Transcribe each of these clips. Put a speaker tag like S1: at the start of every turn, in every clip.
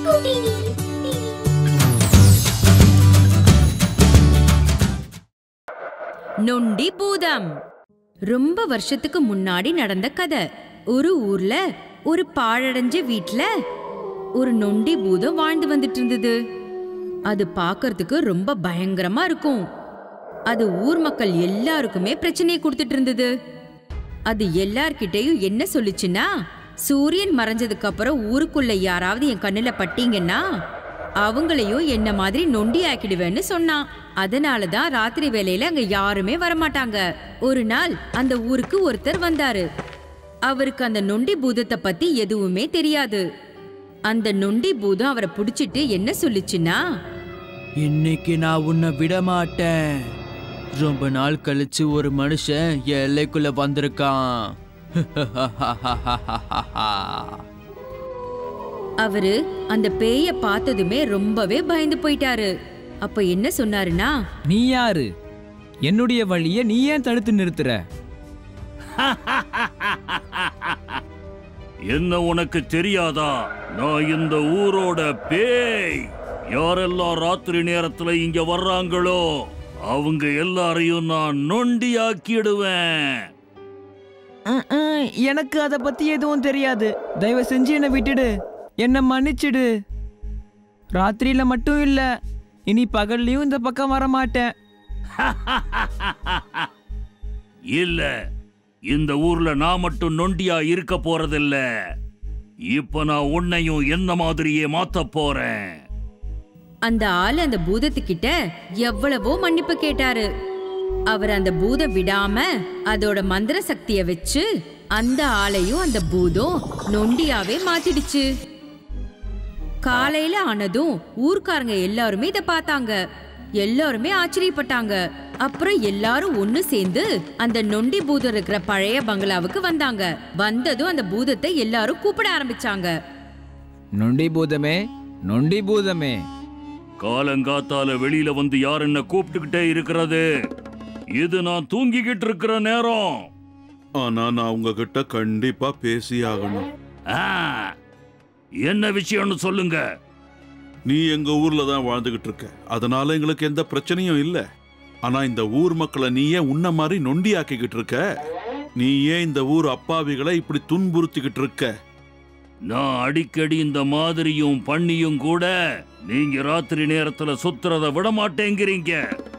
S1: நொண்டி பூதம் ரொம்ப வருஷத்துக்கு முன்னாடி நடந்த கதை ஒரு ஊர்ல ஒரு பாழடைஞ்ச வீட்ல ஒரு நொண்டி பூதம் வாழ்ந்து வந்துட்டு இருந்தது அது பார்க்கறதுக்கு ரொம்ப பயங்கரமா இருக்கும் அது ஊர் மக்கள் எல்லாருக்குமே பிரச்சனையை கொடுத்துட்டு இருந்தது அது எல்லார்கிட்டயும் என்ன சொல்லுச்சுன்னா சூரியன் மறைஞ்சதுக்கு அப்புறம் ஊருக்குள்ள யாராவது என் கண்ணுல பட்டீங்கன்னா அவங்களையும் என்ன மாதிரி நொண்டி ஆக்கிடுவேன்னு சொன்னான் அதனால தான் ராத்திரி வேலையில அங்க யாருமே வரமாட்டாங்க ஒரு நாள் அந்த ஊருக்கு ஒருத்தர் வந்தாரு அவருக்கு அந்த நொண்டி பூதத்தை பத்தி எதுவுமே தெரியாது அந்த நொண்டி பூதம் அவரை புடிச்சிட்டு என்ன சொல்லுச்சுன்னா
S2: இன்னைக்கு நான் உன்னை விட மாட்டேன் ரொம்ப நாள் கழிச்சு ஒரு மனுஷன் என் எல்லைக்குள்ள வந்திருக்கான்
S1: அவரு அந்த பேய பார்த்ததுமே ரொம்பவே பயந்து போயிட்டாரு அப்ப என்ன சொன்னாருன்னா
S3: நீ யாரு என்னுடைய வழிய நீ ஏன் தடுத்து நிறுத்துற
S4: என்ன உனக்கு தெரியாதா நான் இந்த ஊரோட பேய் யாரெல்லாம் ராத்திரி நேரத்துல இங்க வர்றாங்களோ அவங்க எல்லாரையும் நான் நொண்டியாக்கிடுவேன்
S3: அஹ், அஹ், எனக்கு அத பத்தி எதுவும் தெரியாது தயவு செஞ்சு என்னை விட்டுடு என்ன மன்னிச்சிடு ராத்திரியில மட்டும் இல்ல இனி பகல்லையும் இந்த பக்கம் வர மாட்டேன்
S4: இல்ல இந்த ஊர்ல நான் மட்டும் நொண்டியா இருக்க போறதில்ல இப்ப நான் உன்னையும் என்ன மாதிரியே மாத்த போறேன்
S1: அந்த ஆள் அந்த பூதத்துக்கிட்ட எவ்வளவோ மன்னிப்பு கேட்டாரு அவர் அந்த பூதம் விடாம அதோட மந்திர சக்திய வச்சு அந்த ஆளையும் அந்த பூதம் நொண்டியாவே மாத்திடுச்சு காலையில ஆனதும் ஊர்க்காரங்க எல்லாருமே இத பார்த்தாங்க எல்லாருமே ஆச்சரியப்பட்டாங்க அப்புறம் எல்லாரும் ஒண்ணு சேர்ந்து அந்த நொண்டி பூதம் இருக்கிற பழைய பங்களாவுக்கு வந்தாங்க வந்ததும் அந்த பூதத்தை எல்லாரும் கூப்பிட ஆரம்பிச்சாங்க
S3: நொண்டி பூதமே நொண்டி பூதமே
S4: காலங்காத்தால வெளியில வந்து யார் என்ன கூப்பிட்டுக்கிட்டே இருக்கிறது இது நான் தூங்கிக்கிட்டு இருக்கிற நேரம்
S5: ஆனா நான் உங்ககிட்ட கண்டிப்பா பேசி ஆகணும்
S4: ஆ, என்ன விஷயம்னு சொல்லுங்க
S5: நீ எங்க ஊர்ல தான் வாழ்ந்துகிட்டு இருக்க அதனால எங்களுக்கு எந்த பிரச்சனையும் இல்ல ஆனா இந்த ஊர் மக்களை நீ ஏன் உன்ன மாதிரி நொண்டி ஆக்கிக்கிட்டு இருக்க நீ ஏன் இந்த ஊர் அப்பாவிகளை இப்படி துன்புறுத்திக்கிட்டு இருக்க
S4: நான் அடிக்கடி இந்த மாதிரியும் பண்ணியும் கூட நீங்க ராத்திரி நேரத்துல சுத்துறத விட மாட்டேங்கிறீங்க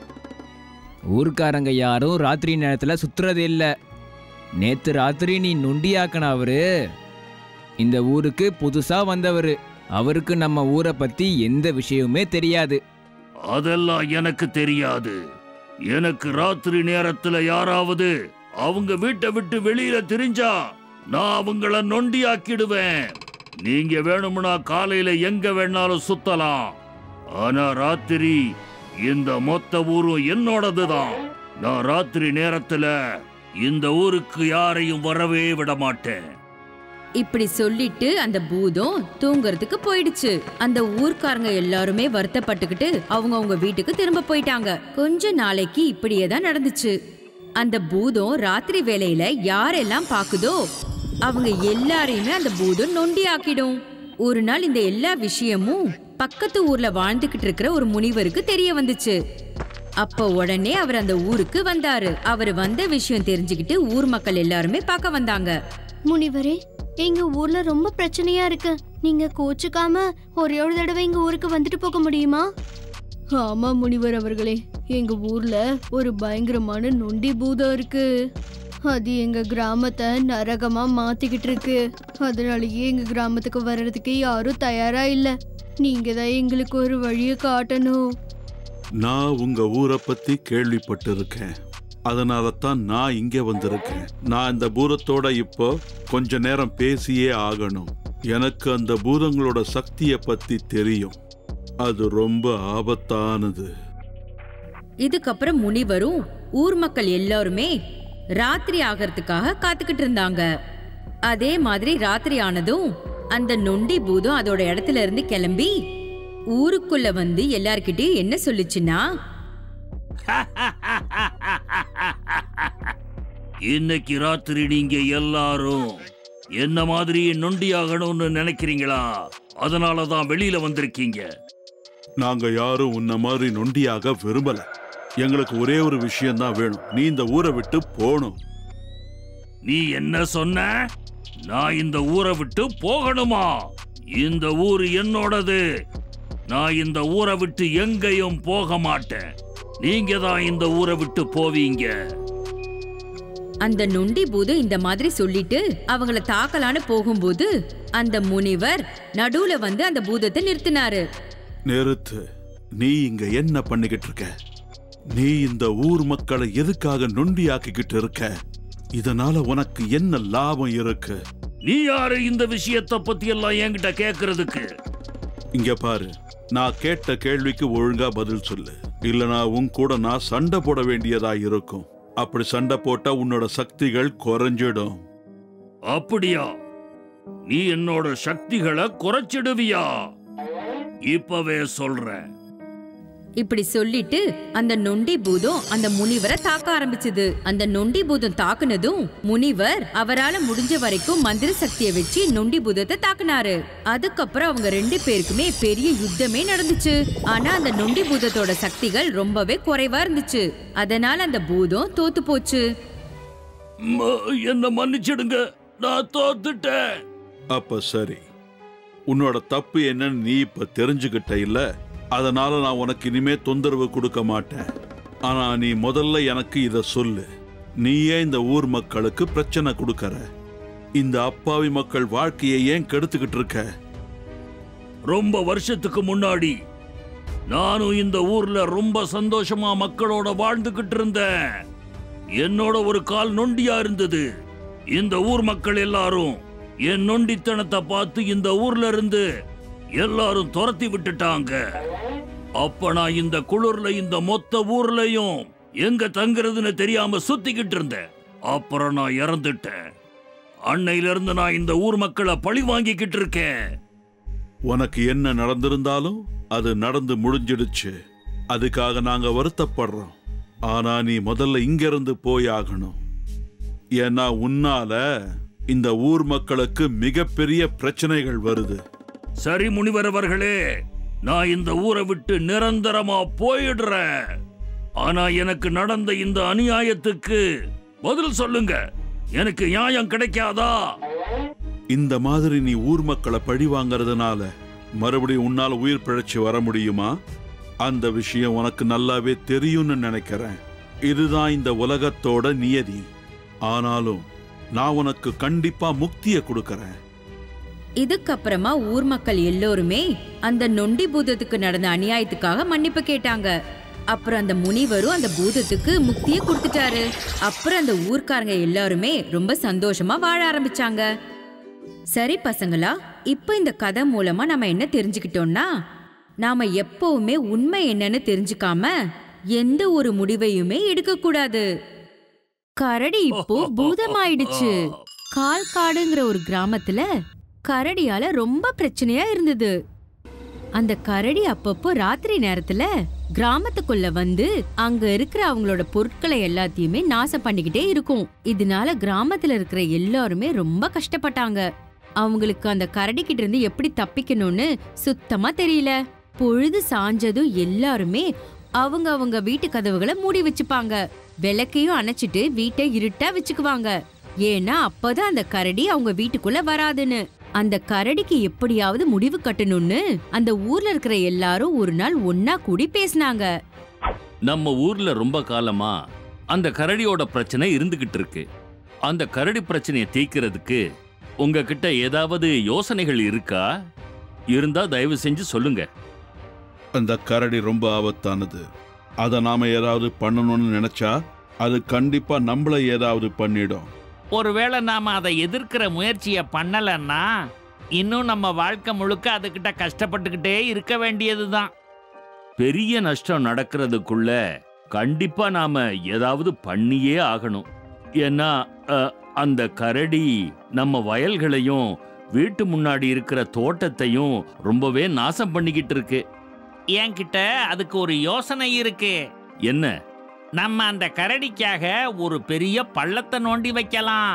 S3: ஊர்க்காரங்க யாரும் ராத்திரி நேரத்துல சுத்துறது இல்ல நேத்து ராத்திரி நீ நொண்டியாக்கன அவரு இந்த ஊருக்கு புதுசா வந்தவரு அவருக்கு நம்ம ஊரை பத்தி எந்த விஷயமுமே தெரியாது
S4: அதெல்லாம் எனக்கு தெரியாது எனக்கு ராத்திரி நேரத்துல யாராவது அவங்க வீட்டை விட்டு வெளியில தெரிஞ்சா நான் அவங்கள நொண்டியாக்கிடுவேன் நீங்க வேணும்னா காலையில எங்க வேணாலும் சுத்தலாம் ஆனா ராத்திரி இந்த மொத்த ஊரும் என்னோடதுதான் நான் ராத்திரி நேரத்துல இந்த ஊருக்கு யாரையும் வரவே விட மாட்டேன்
S1: இப்படி சொல்லிட்டு அந்த பூதம் தூங்குறதுக்கு போயிடுச்சு அந்த ஊர்க்காரங்க எல்லாருமே வருத்தப்பட்டுக்கிட்டு அவங்க அவங்க வீட்டுக்கு திரும்ப போயிட்டாங்க கொஞ்ச நாளைக்கு இப்படியே தான் நடந்துச்சு அந்த பூதம் ராத்திரி வேலையில யாரெல்லாம் பாக்குதோ அவங்க எல்லாரையுமே அந்த பூதம் நொண்டி ஆக்கிடும் ஒரு நாள் இந்த எல்லா விஷயமும் பக்கத்து ஊர்ல வாழ்ந்துகிட்டு இருக்கிற ஒரு முனிவருக்கு தெரிய வந்துச்சு அப்ப உடனே அவர் அந்த ஊருக்கு வந்தாரு அவர் வந்த விஷயம் தெரிஞ்சுக்கிட்டு ஊர் மக்கள் எல்லாருமே பார்க்க வந்தாங்க
S6: முனிவரே எங்க ஊர்ல ரொம்ப பிரச்சனையா இருக்கு நீங்க கோச்சுக்காம ஒரே ஒரு தடவை எங்க ஊருக்கு வந்துட்டு போக முடியுமா ஆமா முனிவர் அவர்களே எங்க ஊர்ல ஒரு பயங்கரமான நொண்டி பூதம் இருக்கு அது எங்க கிராமத்தை நரகமா மாத்திக்கிட்டு இருக்கு அதனாலயே எங்க கிராமத்துக்கு வர்றதுக்கு யாரும் தயாரா இல்ல நீங்க தான் எங்களுக்கு ஒரு வழியை காட்டணும்
S5: நான் உங்க ஊரை பத்தி கேள்விப்பட்டிருக்கேன் அதனால தான் நான் இங்க வந்திருக்கேன் நான் இந்த பூதத்தோட இப்போ கொஞ்ச நேரம் பேசியே ஆகணும் எனக்கு அந்த பூதங்களோட சக்தியை பத்தி தெரியும் அது ரொம்ப ஆபத்தானது
S1: இதுக்கப்புறம் முனிவரும் ஊர் மக்கள் எல்லாருமே ராத்திரி ஆகிறதுக்காக காத்துக்கிட்டு இருந்தாங்க அதே மாதிரி ராத்திரி ஆனதும் அந்த நொண்டி பூதம் அதோட இடத்துல இருந்து கிளம்பி ஊருக்குள்ள வந்து எல்லார்கிட்டயும் என்ன சொல்லுச்சுன்னா
S4: இன்னைக்கு ராத்திரி நீங்க எல்லாரும் என்ன மாதிரி நொண்டியாகணும்னு நினைக்கிறீங்களா அதனால தான் வெளியில வந்திருக்கீங்க
S5: நாங்க யாரும் உன்ன மாதிரி நொண்டியாக விரும்பல எங்களுக்கு ஒரே ஒரு விஷயம் தான் வேணும் நீ இந்த ஊரை விட்டு போகணும்
S4: நீ என்ன சொன்ன நான் இந்த ஊரை விட்டு போகணுமா இந்த ஊர் என்னோடது நான் இந்த ஊரை விட்டு எங்கேயும் போக மாட்டேன் நீங்க தான் இந்த ஊரை விட்டு போவீங்க
S1: அந்த நொண்டி பூதம் இந்த மாதிரி சொல்லிட்டு அவங்கள தாக்கலான்னு போகும்போது அந்த முனிவர் நடுவுல வந்து அந்த பூதத்தை நிறுத்தினாரு
S5: நிறுத்து நீ இங்க என்ன பண்ணிக்கிட்டு இருக்க நீ இந்த ஊர் மக்களை எதுக்காக நொண்டியாக்கிக்கிட்டு இருக்க இதனால உனக்கு என்ன லாபம் இருக்கு
S4: நீ யாரு இந்த விஷயத்தை பத்தி எல்லாம் என்கிட்ட கேக்குறதுக்கு
S5: இங்க பாரு நான் கேட்ட கேள்விக்கு ஒழுங்கா பதில் சொல்லு இல்லனா உன் கூட நான் சண்டை போட வேண்டியதா இருக்கும் அப்படி சண்டை போட்டா உன்னோட சக்திகள் குறைஞ்சிடும்
S4: அப்படியா நீ என்னோட சக்திகளை குறைச்சிடுவியா இப்பவே சொல்றேன்
S1: இப்படி சொல்லிட்டு அந்த நொண்டி பூதம் அந்த முனிவரை தாக்க ஆரம்பிச்சது அந்த நொண்டி பூதம் தாக்குனதும் முனிவர் அவரால முடிஞ்ச வரைக்கும் மந்திர சக்தியை வச்சு நொண்டி பூதத்தை தாக்குனாரு அதுக்கப்புறம் அவங்க ரெண்டு பேருக்குமே பெரிய யுத்தமே நடந்துச்சு ஆனா அந்த நொண்டி பூதத்தோட சக்திகள் ரொம்பவே குறைவா இருந்துச்சு அதனால அந்த பூதம் தோத்து போச்சு
S4: ம- என்ன மன்னிச்சிடுங்க நான் தோத்துட்டேன்
S5: அப்ப சரி உன்னோட தப்பு என்னன்னு நீ இப்ப தெரிஞ்சுக்கிட்ட இல்ல அதனால நான் உனக்கு இனிமே தொந்தரவு கொடுக்க மாட்டேன் ஆனா நீ முதல்ல எனக்கு இத சொல்லு நீயே இந்த ஊர் மக்களுக்கு பிரச்சனை கொடுக்கற இந்த அப்பாவி மக்கள் வாழ்க்கையை ஏன் கெடுத்துக்கிட்டு இருக்க
S4: ரொம்ப வருஷத்துக்கு முன்னாடி நானும் இந்த ஊர்ல ரொம்ப சந்தோஷமா மக்களோட வாழ்ந்துகிட்டு இருந்தேன் என்னோட ஒரு கால் நொண்டியா இருந்தது இந்த ஊர் மக்கள் எல்லாரும் என் நொண்டித்தனத்தை பார்த்து இந்த ஊர்ல இருந்து எல்லாரும் துரத்தி விட்டுட்டாங்க அப்ப நான் இந்த குளிர்ல இந்த மொத்த ஊர்லயும் எங்க தங்குறதுன்னு தெரியாம சுத்திக்கிட்டு இருந்தேன் அப்புறம் நான் இறந்துட்டேன் அன்னையில இருந்து நான் இந்த ஊர் மக்களை பழி வாங்கிக்கிட்டு இருக்கேன்
S5: உனக்கு என்ன நடந்திருந்தாலும் அது நடந்து முடிஞ்சிடுச்சு அதுக்காக நாங்க வருத்தப்படுறோம் ஆனா நீ முதல்ல இங்கிருந்து போய் ஆகணும் ஏன்னா உன்னால இந்த ஊர் மக்களுக்கு மிகப்பெரிய பிரச்சனைகள் வருது
S4: சரி முனிவர் அவர்களே நான் இந்த ஊரை விட்டு நிரந்தரமா போயிடுறேன் ஆனா எனக்கு நடந்த இந்த அநியாயத்துக்கு பதில் சொல்லுங்க எனக்கு நியாயம் கிடைக்காதா
S5: இந்த மாதிரி நீ ஊர் மக்களை பழி வாங்கறதுனால மறுபடியும் உன்னால உயிர் பிழைச்சு வர முடியுமா அந்த விஷயம் உனக்கு நல்லாவே தெரியும்னு நினைக்கிறேன் இதுதான் இந்த உலகத்தோட நியதி ஆனாலும் நான் உனக்கு கண்டிப்பா முக்தியை கொடுக்கறேன்
S1: இதுக்கப்புறமா ஊர் மக்கள் எல்லோருமே அந்த நொண்டி பூதத்துக்கு நடந்த அநியாயத்துக்காக மன்னிப்பு கேட்டாங்க அப்புறம் அந்த முனிவரும் அந்த பூதத்துக்கு முக்தியை கொடுத்துட்டாரு அப்புறம் அந்த ஊர்க்காரங்க எல்லாருமே ரொம்ப சந்தோஷமா வாழ ஆரம்பிச்சாங்க சரி பசங்களா இப்போ இந்த கதை மூலமா நம்ம என்ன தெரிஞ்சுக்கிட்டோம்னா நாம எப்பவுமே உண்மை என்னன்னு தெரிஞ்சுக்காம எந்த ஒரு முடிவையுமே எடுக்க கூடாது கரடி இப்போ பூதமாயிடுச்சு கால்காடுங்கிற ஒரு கிராமத்துல கரடியால ரொம்ப பிரச்சனையா இருந்தது அந்த கரடி அப்பப்போ ராத்திரி நேரத்துல கிராமத்துக்குள்ள வந்து அங்க இருக்கிற அவங்களோட பொருட்களை எல்லாத்தையுமே நாசம் பண்ணிக்கிட்டே இருக்கும் இதனால கிராமத்துல இருக்கிற எல்லாருமே ரொம்ப கஷ்டப்பட்டாங்க அவங்களுக்கு அந்த கரடி கிட்ட இருந்து எப்படி தப்பிக்கணும்னு சுத்தமா தெரியல பொழுது சாஞ்சதும் எல்லாருமே அவங்க அவங்க வீட்டு கதவுகளை மூடி வச்சுப்பாங்க விளக்கையும் அணைச்சிட்டு வீட்டை இருட்டா வச்சுக்குவாங்க ஏன்னா அப்பதான் அந்த கரடி அவங்க வீட்டுக்குள்ள வராதுன்னு அந்த கரடிக்கு எப்படியாவது முடிவு கட்டணும்னு அந்த ஊர்ல இருக்கிற எல்லாரும் ஒரு நாள் ஒன்னா கூடி பேசினாங்க
S7: நம்ம ஊர்ல ரொம்ப காலமா அந்த கரடியோட பிரச்சனை இருந்துகிட்டு இருக்கு அந்த கரடி பிரச்சனையை தீர்க்கிறதுக்கு உங்ககிட்ட ஏதாவது யோசனைகள் இருக்கா இருந்தா தயவு செஞ்சு சொல்லுங்க
S5: அந்த கரடி ரொம்ப ஆபத்தானது அதை நாம ஏதாவது பண்ணணும்னு நினைச்சா அது கண்டிப்பா நம்மள ஏதாவது பண்ணிடும்
S8: ஒருவேளை நாம அதை எதிர்க்கிற முயற்சியை பண்ணலன்னா இன்னும் நம்ம வாழ்க்கை முழுக்க அதுகிட்ட கஷ்டப்பட்டுக்கிட்டே இருக்க வேண்டியதுதான்
S7: பெரிய நஷ்டம் நடக்கிறதுக்குள்ள கண்டிப்பா நாம ஏதாவது பண்ணியே ஆகணும் ஏன்னா அ, அந்த கரடி நம்ம வயல்களையும் வீட்டு முன்னாடி இருக்கிற தோட்டத்தையும் ரொம்பவே நாசம் பண்ணிக்கிட்டு இருக்கு
S8: என்கிட்ட அதுக்கு ஒரு யோசனை இருக்கு
S7: என்ன
S8: நம்ம அந்த கரடிக்காக ஒரு பெரிய பள்ளத்தை நோண்டி வைக்கலாம்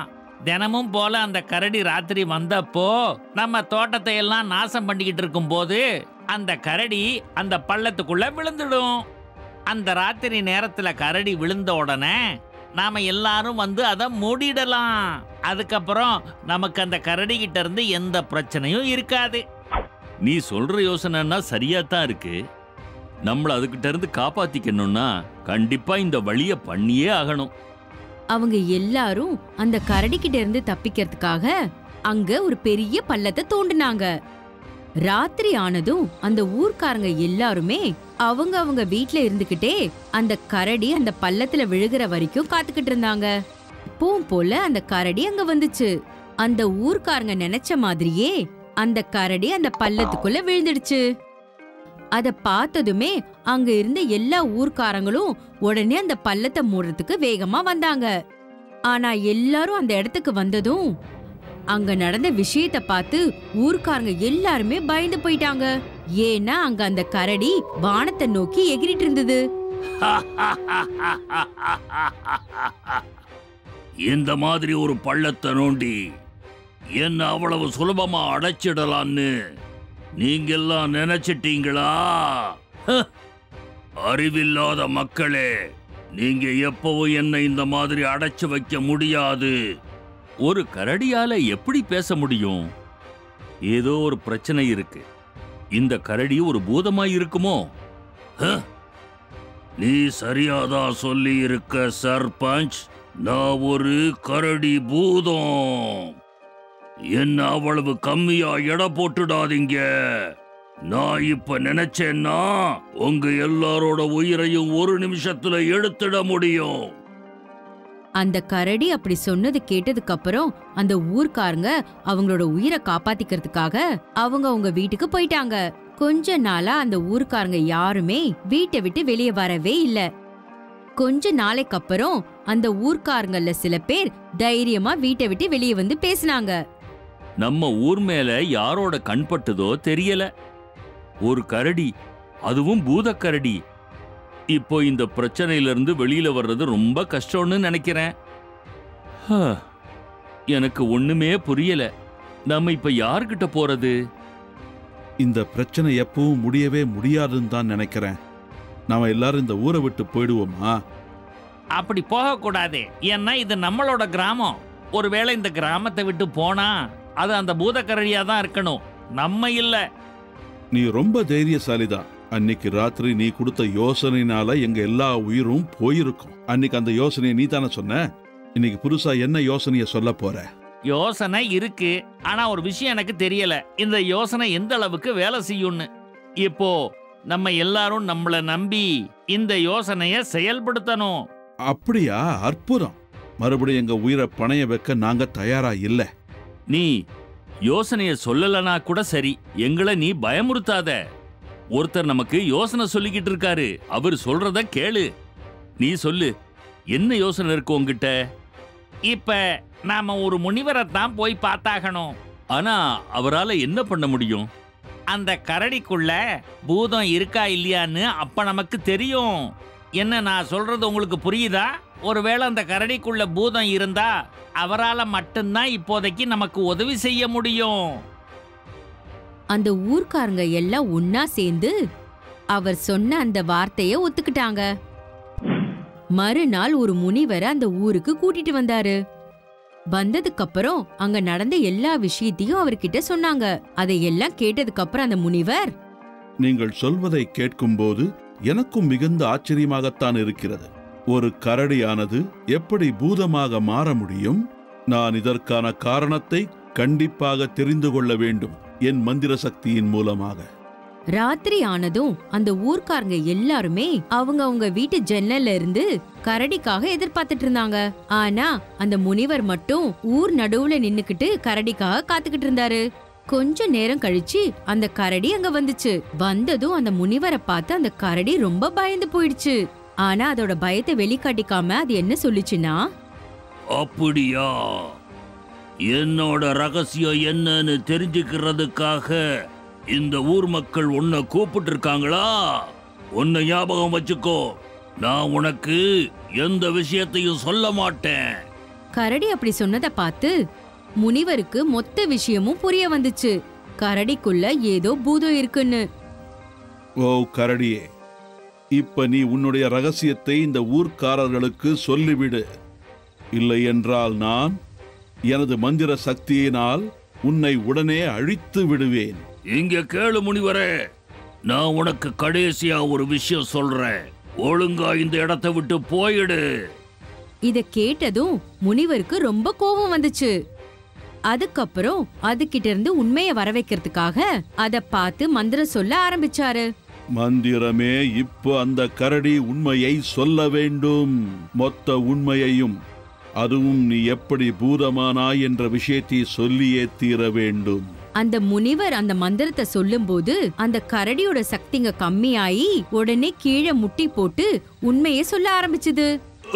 S8: தினமும் போல அந்த கரடி ராத்திரி வந்தப்போ நம்ம தோட்டத்தை எல்லாம் நாசம் பண்ணிக்கிட்டு இருக்கும்போது அந்த கரடி அந்த பள்ளத்துக்குள்ள விழுந்துடும் அந்த ராத்திரி நேரத்துல கரடி விழுந்த உடனே நாம எல்லாரும் வந்து அதை மூடிடலாம் அதுக்கப்புறம் நமக்கு அந்த கரடி கிட்ட இருந்து எந்த பிரச்சனையும் இருக்காது
S7: நீ சொல்ற யோசனைன்னா சரியா தான் இருக்கு நம்மள அதுகிட்ட இருந்து காப்பாத்திக்கணும்னா கண்டிப்பா இந்த வழிய பண்ணியே ஆகணும்
S1: அவங்க எல்லாரும் அந்த கரடி கிட்ட இருந்து தப்பிக்கிறதுக்காக அங்க ஒரு பெரிய பள்ளத்தை தோண்டுனாங்க ராத்திரி ஆனதும் அந்த ஊர்க்காரங்க எல்லாருமே அவங்க அவங்க வீட்ல இருந்துகிட்டே அந்த கரடி அந்த பள்ளத்துல விழுகிற வரைக்கும் காத்துக்கிட்டு இருந்தாங்க எப்பவும் போல அந்த கரடி அங்க வந்துச்சு அந்த ஊர்க்காரங்க நினைச்ச மாதிரியே அந்த கரடி அந்த பள்ளத்துக்குள்ள விழுந்துடுச்சு அத பார்த்ததுமே அங்க இருந்த எல்லா ஊர்க்காரங்களும் உடனே அந்த பள்ளத்தை மூடுறதுக்கு வேகமா வந்தாங்க ஆனா எல்லாரும் அந்த இடத்துக்கு வந்ததும் அங்க நடந்த விஷயத்த பார்த்து ஊர்க்காரங்க எல்லாருமே பயந்து போயிட்டாங்க ஏன்னா அங்க அந்த கரடி வானத்தை நோக்கி எகிரிட்டு இருந்தது
S4: இந்த மாதிரி ஒரு பள்ளத்தை நோண்டி என்ன அவ்வளவு சுலபமா அடைச்சிடலான்னு நீங்கெல்லாம் நினைச்சிட்டீங்களா ஹ! அறிவில்லாத மக்களே நீங்க எப்பவும் என்ன இந்த மாதிரி அடைச்சு வைக்க முடியாது
S7: ஒரு கரடியால எப்படி பேச முடியும் ஏதோ ஒரு பிரச்சனை இருக்கு இந்த கரடி ஒரு பூதமா இருக்குமோ
S4: ஹ! நீ சரியாதான் சொல்லி இருக்க சர்பஞ்ச் நான் ஒரு கரடி பூதம் என்ன அவ்வளவு கம்மியா எடை போட்டுடாதீங்க நான் இப்ப நினைச்சேன்னா உங்க எல்லாரோட உயிரையும் ஒரு நிமிஷத்துல எடுத்துட முடியும்
S1: அந்த கரடி அப்படி சொன்னது கேட்டதுக்கு அப்புறம் அந்த ஊர்க்காரங்க அவங்களோட உயிரை காப்பாத்திக்கிறதுக்காக அவங்க அவங்க வீட்டுக்கு போயிட்டாங்க கொஞ்ச நாளா அந்த ஊர்க்காரங்க யாருமே வீட்டை விட்டு வெளியே வரவே இல்ல கொஞ்ச நாளைக்கு அப்புறம் அந்த ஊர்க்காரங்கள்ல சில பேர் தைரியமா வீட்டை விட்டு வெளியே வந்து பேசினாங்க
S7: நம்ம ஊர் மேல யாரோட கண் பட்டுதோ தெரியல ஒரு கரடி அதுவும் பூதக்கரடி இப்போ இந்த பிரச்சனையில இருந்து வெளியில வர்றது ரொம்ப கஷ்டம்னு நினைக்கிறேன் ஹ, எனக்கு ஒண்ணுமே புரியல நம்ம இப்ப யார்கிட்ட போறது
S5: இந்த பிரச்சனை எப்பவும் முடியவே முடியாதுன்னு தான் நினைக்கிறேன் நாம எல்லாரும் இந்த ஊரை விட்டு போயிடுவோமா
S8: அப்படி போகக்கூடாது ஏன்னா இது நம்மளோட கிராமம் ஒருவேளை இந்த கிராமத்தை விட்டு போனா அது அந்த பூதக்கரடியா தான் இருக்கணும் நம்ம இல்ல
S5: நீ ரொம்ப தைரியசாலிதான் அன்னைக்கு ராத்திரி நீ கொடுத்த யோசனைனால எங்க எல்லா உயிரும் போயிருக்கும் அன்னைக்கு அந்த யோசனையை நீ தானே சொன்ன இன்னைக்கு புதுசா என்ன யோசனைய சொல்ல போற
S8: யோசனை இருக்கு ஆனா ஒரு விஷயம் எனக்கு தெரியல இந்த யோசனை எந்த அளவுக்கு வேலை செய்யும்னு இப்போ நம்ம எல்லாரும் நம்மள நம்பி இந்த யோசனைய செயல்படுத்தணும்
S5: அப்படியா அற்புதம் மறுபடியும் எங்க உயிரை பணைய வைக்க நாங்க தயாரா இல்ல
S7: நீ யோசனைய சொல்லலனா கூட சரி எங்களை நீ பயமுறுத்தாத ஒருத்தர் நமக்கு யோசனை சொல்லிக்கிட்டு இருக்காரு அவர் சொல்றத கேளு நீ சொல்லு என்ன யோசனை இருக்கு உன்கிட்ட
S8: இப்ப நாம ஒரு முனிவரை தான் போய் பார்த்தாகணும்
S7: ஆனா அவரால என்ன பண்ண முடியும்
S8: அந்த கரடிக்குள்ள பூதம் இருக்கா இல்லையான்னு அப்ப நமக்கு தெரியும் என்ன நான் சொல்றது உங்களுக்கு புரியுதா ஒருவேளை அந்த கரடிக்குள்ள பூதம் இருந்தா அவரால மட்டும்தான் இப்போதைக்கு நமக்கு உதவி செய்ய முடியும்
S1: அந்த ஊர்க்காரங்க எல்லாம் ஒன்னா சேர்ந்து அவர் சொன்ன அந்த வார்த்தைய ஒத்துக்கிட்டாங்க மறுநாள் ஒரு முனிவரை அந்த ஊருக்கு கூட்டிட்டு வந்தாரு வந்ததுக்கு அப்புறம் அங்க நடந்த எல்லா விஷயத்தையும் அவர்கிட்ட சொன்னாங்க அதையெல்லாம் கேட்டதுக்கு அப்புறம் அந்த முனிவர்
S5: நீங்கள் சொல்வதை கேட்கும்போது எனக்கும் மிகுந்த ஆச்சரியமாகத்தான் இருக்கிறது ஒரு கரடியானது எப்படி பூதமாக மாற முடியும் நான் இதற்கான காரணத்தை கண்டிப்பாக தெரிந்து கொள்ள வேண்டும் என் மந்திர சக்தியின் மூலமாக
S1: ராத்திரி ஆனதும் அந்த ஊர்க்காரங்க எல்லாருமே அவங்க அவங்க வீட்டு ஜன்னல்ல இருந்து கரடிக்காக எதிர்பார்த்துட்டு இருந்தாங்க ஆனா அந்த முனிவர் மட்டும் ஊர் நடுவுல நின்னுக்கிட்டு கரடிக்காக காத்துக்கிட்டு இருந்தாரு கொஞ்ச நேரம் கழிச்சு அந்த கரடி அங்க வந்துச்சு வந்ததும் அந்த முனிவரை பார்த்து அந்த கரடி ரொம்ப பயந்து போயிடுச்சு ஆனா அதோட பயத்தை வெளிக்காட்டிக்காம அது என்ன சொல்லுச்சுன்னா
S4: அப்படியா என்னோட ரகசியம் என்னன்னு தெரிஞ்சுக்கிறதுக்காக இந்த ஊர் மக்கள் உன்னை கூப்பிட்டு இருக்காங்களா உன்னை ஞாபகம் வச்சுக்கோ நான் உனக்கு எந்த விஷயத்தையும் சொல்ல மாட்டேன்
S1: கரடி அப்படி சொன்னதை பார்த்து முனிவருக்கு மொத்த விஷயமும் புரிய வந்துச்சு கரடிக்குள்ள ஏதோ பூதம் இருக்குன்னு
S5: ஓ கரடியே இப்ப நீ உன்னுடைய ரகசியத்தை இந்த ஊர்க்காரர்களுக்கு சொல்லிவிடு இல்லை என்றால் நான் எனது மந்திர சக்தியினால் உன்னை உடனே அழித்து விடுவேன்
S4: இங்க கேளு முனிவரே நான் உனக்கு கடைசியா ஒரு விஷயம் சொல்றேன் ஒழுங்கா இந்த இடத்தை விட்டு போயிடு
S1: இத கேட்டதும் முனிவருக்கு ரொம்ப கோபம் வந்துச்சு அதுக்கப்புறம் அதுகிட்ட இருந்து உண்மைய வர வைக்கிறதுக்காக அத பார்த்து மந்திரம் சொல்ல ஆரம்பிச்சாரு
S5: மந்திரமே இப்போ அந்த கரடி உண்மையை சொல்ல வேண்டும் மொத்த உண்மையையும் அதுவும் நீ எப்படி பூதமானாய் என்ற விஷயத்தை சொல்லியே தீர வேண்டும்
S1: அந்த முனிவர் அந்த மந்திரத்தை சொல்லும்போது அந்த கரடியோட சக்திங்க கம்மியாயி உடனே கீழே முட்டி போட்டு உண்மையை சொல்ல ஆரம்பிச்சுது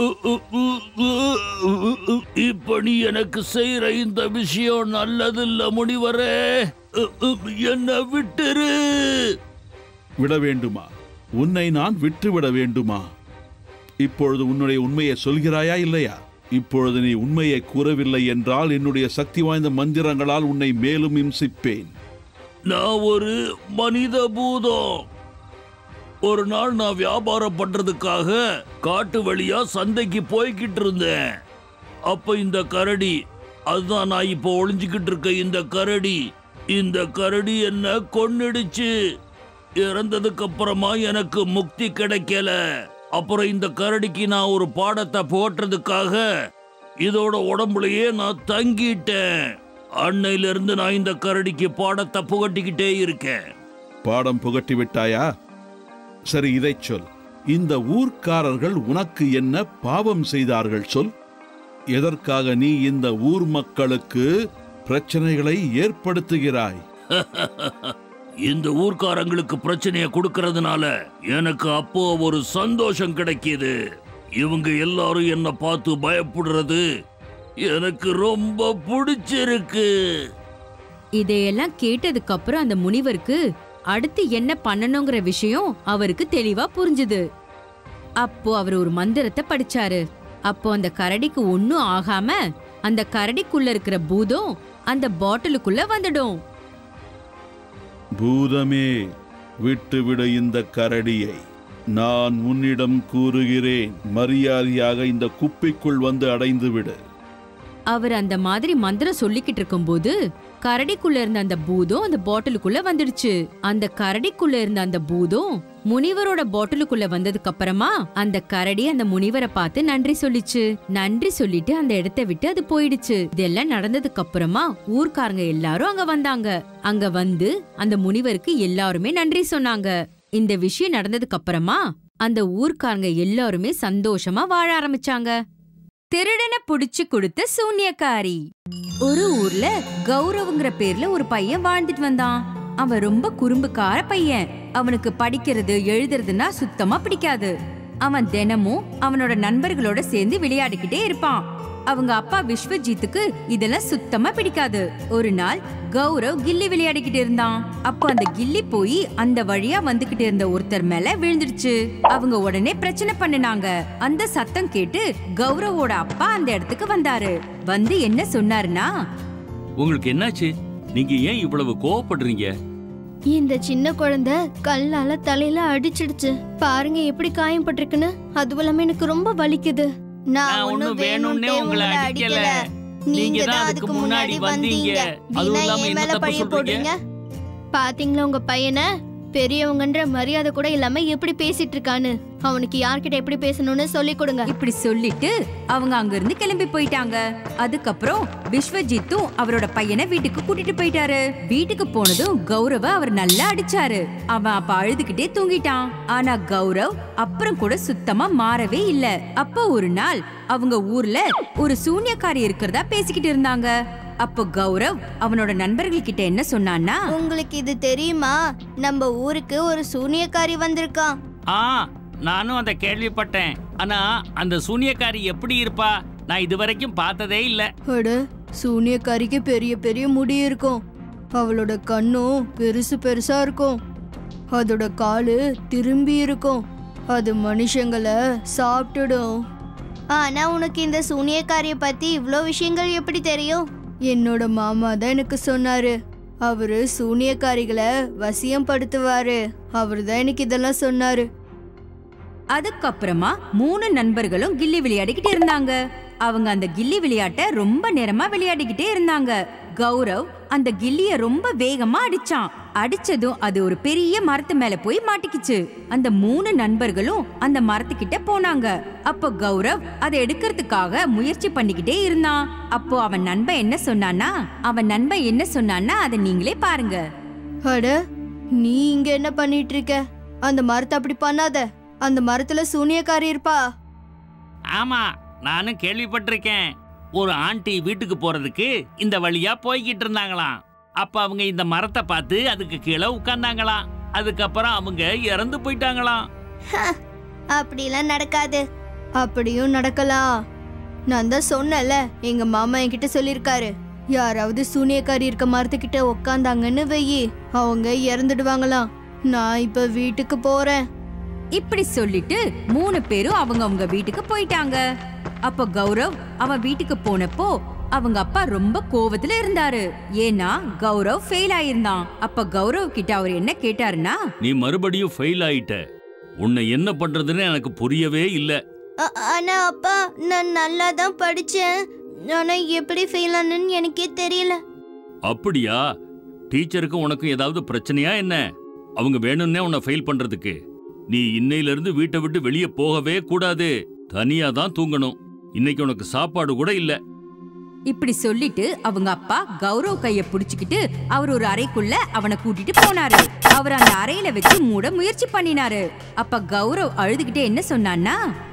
S4: இப்ப நீ எனக்கு செய்யற இந்த விஷயம் நல்லதில்ல முனிவரே என்ன விட்டுரு
S5: விட வேண்டுமா உன்னை நான் விட்டுவிட வேண்டுமா இப்பொழுது உன்னுடைய உண்மையை சொல்கிறாயா இல்லையா இப்பொழுது நீ உண்மையை கூறவில்லை என்றால் என்னுடைய சக்தி வாய்ந்த மந்திரங்களால் உன்னை மேலும் இம்சிப்பேன்
S4: நான் ஒரு மனித பூதம் ஒரு நாள் நான் வியாபாரம் பண்றதுக்காக காட்டு வழியா சந்தைக்கு போய்கிட்டு இருந்தேன் அப்ப இந்த கரடி அதுதான் நான் இப்போ ஒளிஞ்சுக்கிட்டு இருக்க இந்த கரடி இந்த கரடி என்ன கொன்னுடுச்சு இறந்ததுக்கு அப்புறமா எனக்கு முக்தி கிடைக்கல அப்புறம் இந்த கரடிக்கு நான் ஒரு பாடத்தை போட்டுறதுக்காக இதோட உடம்புலயே நான் தங்கிட்டேன் அன்னையில இருந்து நான் இந்த கரடிக்கு பாடத்தை புகட்டிக்கிட்டே இருக்கேன்
S5: பாடம் புகட்டி விட்டாயா சரி இதைச் சொல் இந்த ஊர்க்காரர்கள் உனக்கு என்ன பாவம் செய்தார்கள் சொல் எதற்காக நீ இந்த ஊர் மக்களுக்கு பிரச்சனைகளை ஏற்படுத்துகிறாய்
S4: இந்த ஊர்க்காரங்களுக்கு பிரச்சனைய கொடுக்கறதுனால எனக்கு அப்போ ஒரு சந்தோஷம் கிடைக்கிது இவங்க எல்லாரும் என்ன பார்த்து பயப்படுறது எனக்கு ரொம்ப பிடிச்சிருக்கு
S1: இதையெல்லாம் கேட்டதுக்கு அப்புறம் அந்த முனிவருக்கு அடுத்து என்ன பண்ணணுங்கிற விஷயம் அவருக்கு தெளிவா புரிஞ்சுது அப்போ அவர் ஒரு மந்திரத்தை படிச்சாரு அப்போ அந்த கரடிக்கு ஒன்னும் ஆகாம அந்த கரடிக்குள்ள இருக்கிற பூதம் அந்த பாட்டிலுக்குள்ள வந்துடும்
S5: பூதமே விட்டுவிட இந்த கரடியை நான் உன்னிடம் கூறுகிறேன் மரியாதையாக இந்த குப்பைக்குள் வந்து அடைந்து விடு
S1: அவர் அந்த மாதிரி மந்திரம் சொல்லிக்கிட்டு இருக்கும்போது கரடிக்குள்ள இருந்த அந்த பூதம் அந்த பாட்டிலுக்குள்ள வந்துடுச்சு அந்த கரடிக்குள்ள இருந்த அந்த பூதம் முனிவரோட பாட்டிலுக்குள்ள வந்ததுக்கு அப்புறமா அந்த கரடி அந்த முனிவரை பார்த்து நன்றி சொல்லிச்சு நன்றி சொல்லிட்டு அந்த இடத்தை விட்டு அது போயிடுச்சு இதெல்லாம் நடந்ததுக்கு அப்புறமா ஊர்க்காரங்க எல்லாரும் அங்க வந்தாங்க அங்க வந்து அந்த முனிவருக்கு எல்லாருமே நன்றி சொன்னாங்க இந்த விஷயம் நடந்ததுக்கு அப்புறமா அந்த ஊர்க்காரங்க எல்லாருமே சந்தோஷமா வாழ ஆரம்பிச்சாங்க திருடனை புடிச்சு கொடுத்த சூன்யக்காரி ஒரு ஊர்ல கௌரவங்கிற பேர்ல ஒரு பையன் வாழ்ந்துட்டு வந்தான் அவன் ரொம்ப குறும்புக்கார பையன் அவனுக்கு படிக்கிறது எழுதுறதுன்னா சுத்தமா பிடிக்காது அவன் தினமும் அவனோட நண்பர்களோட சேர்ந்து விளையாடிக்கிட்டே இருப்பான் அவங்க அப்பா விஸ்வஜித்துக்கு இதெல்லாம் சுத்தமா பிடிக்காது ஒரு நாள் கௌரவ் கில்லி விளையாடிக்கிட்டு இருந்தான் அப்போ அந்த கில்லி போய் அந்த வழியா வந்துகிட்டு இருந்த ஒருத்தர் மேல விழுந்துடுச்சு அவங்க உடனே பிரச்சனை பண்ணுனாங்க அந்த சத்தம் கேட்டு கௌரவோட அப்பா அந்த இடத்துக்கு வந்தாரு வந்து என்ன சொன்னாருன்னா
S7: உங்களுக்கு என்னாச்சு நீங்க ஏன் இவ்வளவு கோவப்படுறீங்க
S6: இந்த சின்ன குழந்தை கல்லால தலையில அடிச்சிடுச்சு பாருங்க எப்படி காயம் பட்டிருக்குன்னு அதுவும் இல்லாம எனக்கு ரொம்ப வலிக்குது
S8: நான் ஒண்ணும் வேணும்னே உங்களை அடிக்கல நீங்க தான் அதுக்கு முன்னாடி வந்தீங்க அதுவும் இல்லாம என்ன தப்பு சொல்றீங்க
S6: பாத்தீங்களா உங்க பையனை பெரியவங்கன்ற மரியாதை கூட இல்லாம எப்படி பேசிட்டு இருக்கான்னு அவனுக்கு யார்கிட்ட எப்படி பேசணும்னு சொல்லி கொடுங்க
S1: இப்படி சொல்லிட்டு அவங்க அங்க இருந்து கிளம்பி போயிட்டாங்க அதுக்கப்புறம் விஸ்வஜித்தும் அவரோட பையனை வீட்டுக்கு கூட்டிட்டு போயிட்டாரு வீட்டுக்கு போனதும் கௌரவ அவர் நல்லா அடிச்சாரு அவன் அப்ப அழுதுகிட்டே தூங்கிட்டான் ஆனா கௌரவ் அப்புறம் கூட சுத்தமா மாறவே இல்ல அப்போ ஒரு நாள் அவங்க ஊர்ல ஒரு சூன்யக்காரி இருக்கிறதா பேசிக்கிட்டு இருந்தாங்க அப்போ கௌரவ் அவனோட நண்பர்கள் கிட்ட என்ன சொன்னான்னா
S6: உங்களுக்கு இது தெரியுமா நம்ம ஊருக்கு ஒரு சூனியக்காரி வந்திருக்கான்
S8: ஆ நானும் அதை கேள்விப்பட்டேன் ஆனா அந்த சூனியக்காரி எப்படி இருப்பா நான் இதுவரைக்கும் பார்த்ததே இல்ல
S6: அட சூனியக்காரிக்கு பெரிய பெரிய முடி இருக்கும் அவளோட கண்ணும் பெருசு பெருசா இருக்கும் அதோட காலு திரும்பி இருக்கும் அது மனுஷங்களை சாப்பிட்டுடும் ஆனா உனக்கு இந்த சூனியக்காரிய பத்தி இவ்ளோ விஷயங்கள் எப்படி தெரியும் என்னோட மாமா தான் எனக்கு சொன்னாரு அவரு சூனியக்காரிகளை வசியம் படுத்துவாரு அவரு தான் எனக்கு இதெல்லாம் சொன்னாரு
S1: அதுக்கப்புறமா மூணு நண்பர்களும் கில்லி விளையாடிக்கிட்டு இருந்தாங்க அவங்க அந்த கில்லி விளையாட்ட ரொம்ப நேரமா விளையாடிக்கிட்டே இருந்தாங்க கௌரவ் அந்த கில்லிய ரொம்ப வேகமா அடிச்சான் அடிச்சதும் அது ஒரு பெரிய மரத்து மேல போய் மாட்டிக்கிச்சு அந்த மூணு நண்பர்களும் அந்த மரத்துக்கிட்ட போனாங்க அப்போ கௌரவ் அதை எடுக்கிறதுக்காக முயற்சி பண்ணிக்கிட்டே இருந்தான் அப்போ அவன் நண்பன் என்ன சொன்னான்னா அவன் நண்பன் என்ன சொன்னான்னா அதை நீங்களே பாருங்க
S6: அட நீ இங்க என்ன பண்ணிட்டு இருக்க அந்த மரத்தை அப்படி பண்ணாத அந்த மரத்துல சூனியக்காரி இருப்பா
S8: ஆமா நானும் கேள்விப்பட்டிருக்கேன் ஒரு ஆண்டி வீட்டுக்கு போறதுக்கு இந்த வழியா போய்கிட்டு இருந்தாங்களாம் அப்ப அவங்க இந்த மரத்தை பார்த்து அதுக்கு கீழே உட்கார்ந்தாங்களாம் அதுக்கப்புறம் அவங்க இறந்து போயிட்டாங்களாம்
S6: அப்படிலாம் நடக்காது அப்படியும் நடக்கலாம் நான் தான் சொன்னல எங்க மாமா என்கிட்ட சொல்லிருக்காரு யாராவது சூனியக்காரி இருக்க மரத்துக்கிட்ட உக்காந்தாங்கன்னு வெயி அவங்க இறந்துடுவாங்களாம் நான் இப்ப வீட்டுக்கு போறேன்
S1: இப்படி சொல்லிட்டு மூணு பேரும் அவங்க அவங்க வீட்டுக்கு போயிட்டாங்க அப்ப கௌரவ் அவன் வீட்டுக்கு போனப்போ அவங்க அப்பா ரொம்ப கோவத்துல இருந்தாரு ஏன்னா கௌரவ் ஃபெயில் ஆயிருந்தான் அப்ப கௌரவ் கிட்ட அவர் என்ன கேட்டாருன்னா
S7: நீ மறுபடியும் ஃபெயில் ஆயிட்ட உன்னை என்ன பண்றதுன்னு எனக்கு புரியவே இல்ல
S6: ஆ- ஆனா அப்பா நான் நல்லா தான் படிச்சேன் ஆனா எப்படி ஃபெயில் ஆனேன்னு எனக்கே தெரியல
S7: அப்படியா டீச்சருக்கும் உனக்கும் ஏதாவது பிரச்சனையா என்ன அவங்க வேணும்னே உன்னை ஃபெயில் பண்றதுக்கு நீ இன்னையில இருந்து வீட்டை விட்டு வெளியே போகவே கூடாது தனியா தான் தூங்கணும் இன்னைக்கு உனக்கு சாப்பாடு கூட இல்ல
S1: இப்படி சொல்லிட்டு அவங்க அப்பா கௌரவ் கைய புடிச்சுக்கிட்டு அவர் ஒரு அறைக்குள்ள அவனை கூட்டிட்டு போனாரு அவர் அந்த அறையில வச்சு மூட முயற்சி பண்ணினாரு அப்ப கௌரவ் அழுதுகிட்டே என்ன சொன்னான்னா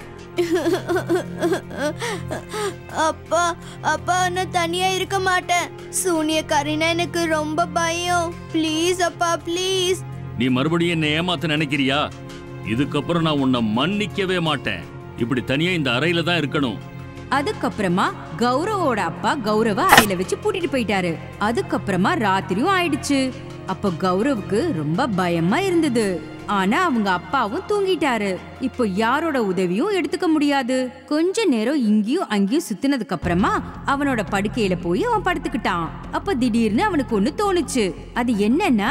S6: அப்பா அப்பா நான் தனியா இருக்க மாட்டேன் சூனியக்காரினா எனக்கு ரொம்ப பயம் ப்ளீஸ் அப்பா ப்ளீஸ்
S7: நீ மறுபடியும் என்ன ஏமாத்த நினைக்கிறியா இதுக்கப்புறம் நான் உன்னை மன்னிக்கவே மாட்டேன் இப்படி தனியா இந்த அறையில தான் இருக்கணும்
S1: அதுக்கப்புறமா கௌரவோட அப்பா கௌரவ அறையில வச்சு பூட்டிட்டு போயிட்டாரு அதுக்கப்புறமா ராத்திரியும் ஆயிடுச்சு அப்ப கௌரவுக்கு ரொம்ப பயமா இருந்தது ஆனா அவங்க அப்பாவும் தூங்கிட்டாரு இப்போ யாரோட உதவியும் எடுத்துக்க முடியாது கொஞ்ச நேரம் இங்கேயும் அங்கேயும் சுத்தினதுக்கு அப்புறமா அவனோட படுக்கையில போய் அவன் படுத்துக்கிட்டான் அப்ப திடீர்னு அவனுக்கு ஒண்ணு தோணுச்சு அது என்னன்னா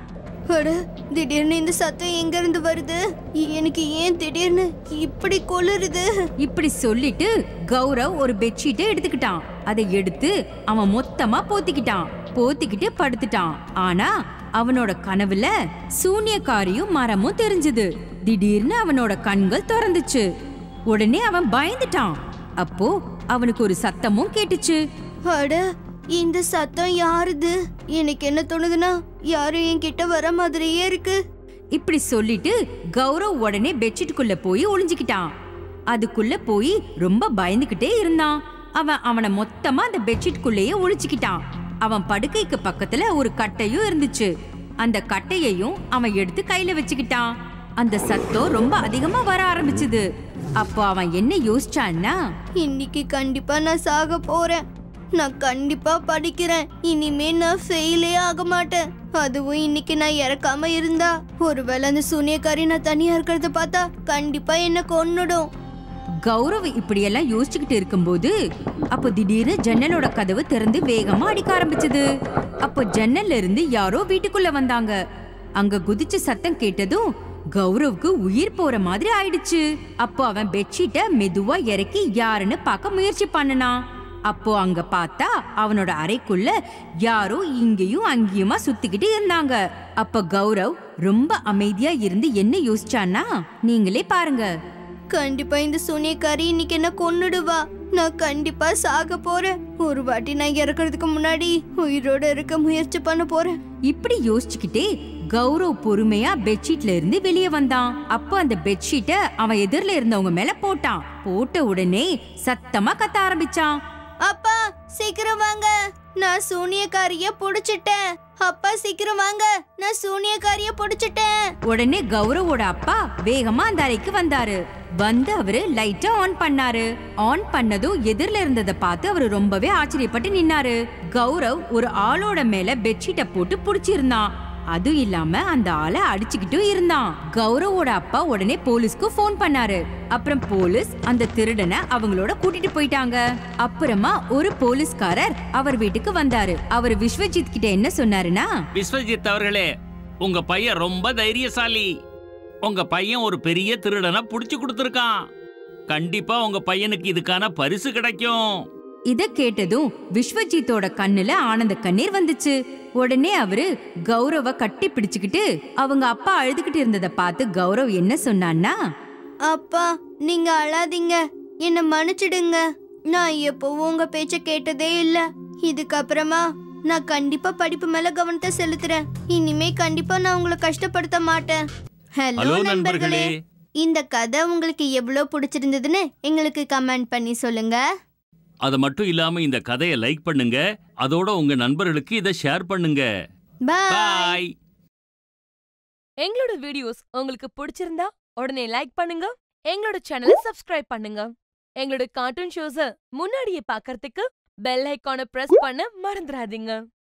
S6: அட திடீர்னு இந்த சத்தம் எங்க இருந்து வருது எனக்கு ஏன் திடீர்னு இப்படி கொளுருது
S1: இப்படி சொல்லிட்டு கௌரவ் ஒரு பெட்ஷீட்டை எடுத்துக்கிட்டான் அதை எடுத்து அவன் மொத்தமா போத்திக்கிட்டான் போத்திக்கிட்டு படுத்துட்டான் ஆனா அவனோட கனவுல சூனியக்காரியும் மரமும் தெரிஞ்சது திடீர்னு அவனோட கண்கள் திறந்துச்சு உடனே அவன் பயந்துட்டான் அப்போ அவனுக்கு ஒரு சத்தமும் கேட்டுச்சு
S6: அட இந்த சத்தம் யாருது எனக்கு என்ன தோணுதுன்னா யாரும் என்கிட்ட வர மாதிரியே இருக்கு
S1: இப்படி சொல்லிட்டு கௌரவ் உடனே பெட்ஷீட்டுக்குள்ள போய் ஒளிஞ்சுக்கிட்டான் அதுக்குள்ள போய் ரொம்ப பயந்துகிட்டே இருந்தான் அவன் அவனை மொத்தமா அந்த பெட்ஷீட்குள்ளேயே ஒளிச்சுக்கிட்டான் அவன் படுக்கைக்கு பக்கத்துல ஒரு கட்டையும் இருந்துச்சு அந்த கட்டையையும் அவன் எடுத்து கையில வச்சுக்கிட்டான் அந்த சத்தம் ரொம்ப அதிகமா வர ஆரம்பிச்சது அப்போ அவன் என்ன யோசிச்சான்னா
S6: இன்னைக்கு கண்டிப்பா நான் சாக போறேன் நான் கண்டிப்பா படிக்கிறேன் இனிமே நான் ஃபெயிலே ஆக மாட்டேன் அதுவும் இன்னைக்கு நான் இறக்காம இருந்தா ஒருவேளை அந்த சூனியக்காரி நான் தனியா இருக்கிறத பார்த்தா கண்டிப்பா என்ன கொன்னுடும்
S1: கௌரவ் இப்படியெல்லாம் யோசிச்சுக்கிட்டு இருக்கும்போது அப்போ திடீர்னு ஜன்னலோட கதவு திறந்து வேகமா அடிக்க ஆரம்பிச்சது அப்போ ஜன்னல்ல இருந்து யாரோ வீட்டுக்குள்ள வந்தாங்க அங்க குதிச்ச சத்தம் கேட்டதும் கௌரவ்க்கு உயிர் போற மாதிரி ஆயிடுச்சு அப்போ அவன் பெட்ஷீட்டை மெதுவா இறக்கி யாருன்னு பார்க்க முயற்சி பண்ணனான் அப்போ அங்க பார்த்தா அவனோட அறைக்குள்ள யாரோ இங்கேயும் அங்கேயுமா சுத்திக்கிட்டு இருந்தாங்க அப்ப கௌரவ் ரொம்ப அமைதியா இருந்து என்ன யோசிச்சான்னா நீங்களே பாருங்க
S6: கண்டிப்பா இந்த சூனியக்காரி இன்னைக்கு என்ன கொன்னுடுவா நான் கண்டிப்பா சாக போறேன் ஒரு வாட்டி நான் இறக்குறதுக்கு முன்னாடி உயிரோட இருக்க முயற்சி பண்ண போறேன்
S1: இப்படி யோசிச்சுக்கிட்டே கௌரவ் பொறுமையா பெட்ஷீட்ல இருந்து வெளியே வந்தான் அப்போ அந்த பெட்ஷீட்டை அவன் எதிரில இருந்தவங்க மேல போட்டான் போட்ட உடனே சத்தமா கத்த ஆரம்பிச்சான்
S6: அப்பா சீக்கிரம் வாங்க நான் சூனியக்காரிய புடிச்சிட்டேன் அப்பா சீக்கிரம் வாங்க நான் சூனியக்காரிய புடிச்சிட்டேன்
S1: உடனே கௌரவோட அப்பா வேகமா அந்த அறைக்கு வந்தாரு வந்து அவரு லைட்டை ஆன் பண்ணாரு ஆன் பண்ணதும் எதிரில இருந்ததை பார்த்து அவரு ரொம்பவே ஆச்சரியப்பட்டு நின்னாரு கௌரவ் ஒரு ஆளோட மேல பெட்ஷீட்டை போட்டு புடிச்சிருந்தான் அதுவும் இல்லாம அந்த ஆளை அடிச்சுக்கிட்டும் இருந்தான் கௌரவோட அப்பா உடனே போலீஸ்க்கு ஃபோன் பண்ணாரு அப்புறம் போலீஸ் அந்த திருடனை அவங்களோட கூட்டிட்டு போயிட்டாங்க அப்புறமா ஒரு போலீஸ்காரர் அவர் வீட்டுக்கு வந்தாரு அவர் விஸ்வஜித் கிட்ட என்ன சொன்னாருன்னா
S8: விஸ்வஜித் அவர்களே உங்க பையன் ரொம்ப தைரியசாலி உங்க பையன் ஒரு பெரிய திருடனை புடிச்சு கொடுத்துருக்கான் கண்டிப்பா உங்க பையனுக்கு இதுக்கான பரிசு கிடைக்கும்
S1: இத கேட்டதும் விஸ்வஜித்தோட கண்ணுல ஆனந்த கண்ணீர் வந்துச்சு உடனே அவரு கௌரவ கட்டி பிடிச்சுக்கிட்டு அவங்க அப்பா அழுதுகிட்டு இருந்ததை பார்த்து கௌரவ் என்ன சொன்னான்னா
S6: அப்பா நீங்க அழாதீங்க என்ன மன்னிச்சிடுங்க நான் எப்பவும் உங்க பேச்ச கேட்டதே இல்ல இதுக்கப்புறமா நான் கண்டிப்பா படிப்பு மேல கவனத்தை செலுத்துறேன் இனிமே கண்டிப்பா நான் உங்களை கஷ்டப்படுத்த மாட்டேன் ஹலோ
S8: ஹலோ
S6: நண்பர்களே
S8: நண்பர்களே
S6: இந்த கதை உங்களுக்கு எவ்வளவு பிடிச்சிருந்ததுன்னு எங்களுக்கு கமெண்ட் பண்ணி சொல்லுங்க
S7: அது மட்டும் இல்லாம இந்த கதையை லைக் பண்ணுங்க அதோட உங்க நண்பர்களுக்கு இதை ஷேர் பண்ணுங்க
S6: பாய்
S8: பாய்
S9: எங்களோட வீடியோஸ் உங்களுக்கு பிடிச்சிருந்தா உடனே லைக் பண்ணுங்க எங்களோட சேனலை சப்ஸ்கிரைப் பண்ணுங்க எங்களோட கார்ட்டூன் ஷோஸ முன்னாடியே பார்க்கறதுக்கு பெல் ஐகானை பிரஸ் பண்ண மறந்துடாதீங்க